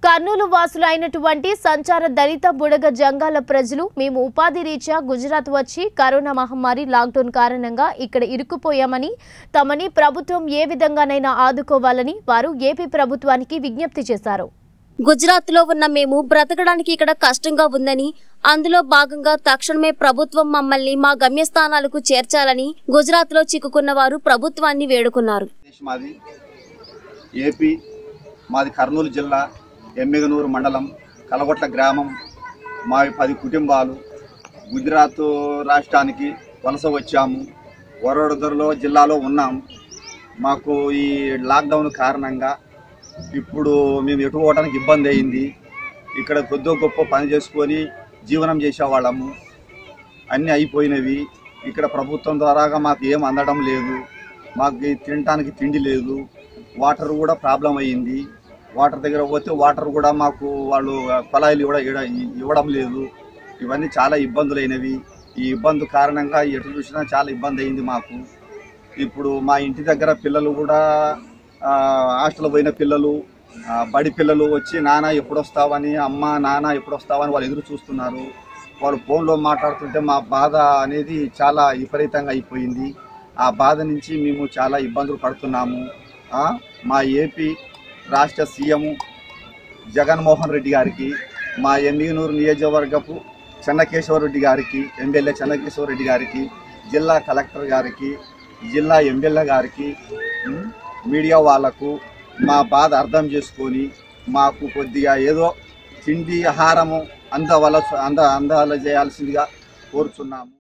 కర్నూలు వాసులు అయినటువంటి సంచార దళిత బుడగ జంగాల ప్రజలు మేము ఉపాధి రీత్యా గుజరాత్ వచ్చి కరోనా మహమ్మారి లాక్డౌన్ కారణంగా ఇక్కడ ఇరుక్కుపోయామని తమని ప్రభుత్వం ఏ విధంగానైనా ఆదుకోవాలని వారు ఏపీ ప్రభుత్వానికి విజ్ఞప్తి చేశారు గుజరాత్ లో ఉన్న మేము బ్రతకడానికి ఇక్కడ కష్టంగా ఉందని అందులో భాగంగా తక్షణమే ప్రభుత్వం మమ్మల్ని మా గమ్యస్థానాలకు చేర్చాలని గుజరాత్ లో చిక్కుకున్న వారు ప్రభుత్వాన్ని వేడుకున్నారు దేశ్ మాది ఏపీ మాది కర్నూలు జిల్లా ఎమ్మిగనూరు మండలం కలగొట్ల గ్రామం మావి పది కుటుంబాలు గుజరాత్ రాష్ట్రానికి వలస వచ్చాము వరోడదరలో జిల్లాలో ఉన్నాం మాకు ఈ లాక్డౌన్ కారణంగా ఇప్పుడు మేము ఎటు పోవడానికి ఇబ్బంది అయింది ఇక్కడ కొద్దో గొప్ప పని చేసుకొని జీవనం చేసేవాళ్ళము అన్నీ అయిపోయినవి ఇక్కడ ప్రభుత్వం ద్వారాగా మాకు ఏం అందడం లేదు మాకు ఈ తినటానికి తిండి లేదు వాటర్ కూడా ప్రాబ్లం అయ్యింది వాటర్ దగ్గర పోతే వాటర్ కూడా మాకు వాళ్ళు కొలాయిలు కూడా ఇవ్వడ- ఇవ్వడం లేదు ఇవన్నీ చాలా ఇబ్బందులైనవి ఈ ఇబ్బంది కారణంగా ఎటు చూసినా చాలా ఇబ్బంది అయింది మాకు ఇప్పుడు మా ఇంటి దగ్గర పిల్లలు కూడా ఆ, హాస్టల్ పోయిన పిల్లలు ఆ, బడి పిల్లలు వచ్చి నాన్న ఎప్పుడు వస్తావని అమ్మ నాన్న ఎప్పుడు వస్తావని వాళ్ళు ఎదురు చూస్తున్నారు వాళ్ళు ఫోన్లో మాట్లాడుతుంటే మా బాధ అనేది చాలా విపరీతంగా అయిపోయింది ఆ బాధ నుంచి మేము చాలా ఇబ్బందులు పడుతున్నాము ఆ, మా ఏపీ రాష్ట్ర సీఎం జగన్మోహన్ రెడ్డి గారికి మా ఎమ్మిగనూరు నియోజకవర్గపు చెన్నకేశవరెడ్డి గారికి ఎమ్మెల్యే చెన్నకేశవరెడ్డి గారికి జిల్లా కలెక్టర్ గారికి జిల్లా ఎమ్మెల్యే గారికి ఉమ్, మీడియా వాళ్లకు మా బాధ అర్థం చేసుకొని మాకు కొద్దిగా ఏదో తిండి ఆహారము అందవల అంద అందాల చేయాల్సిందిగా కోరుచున్నాము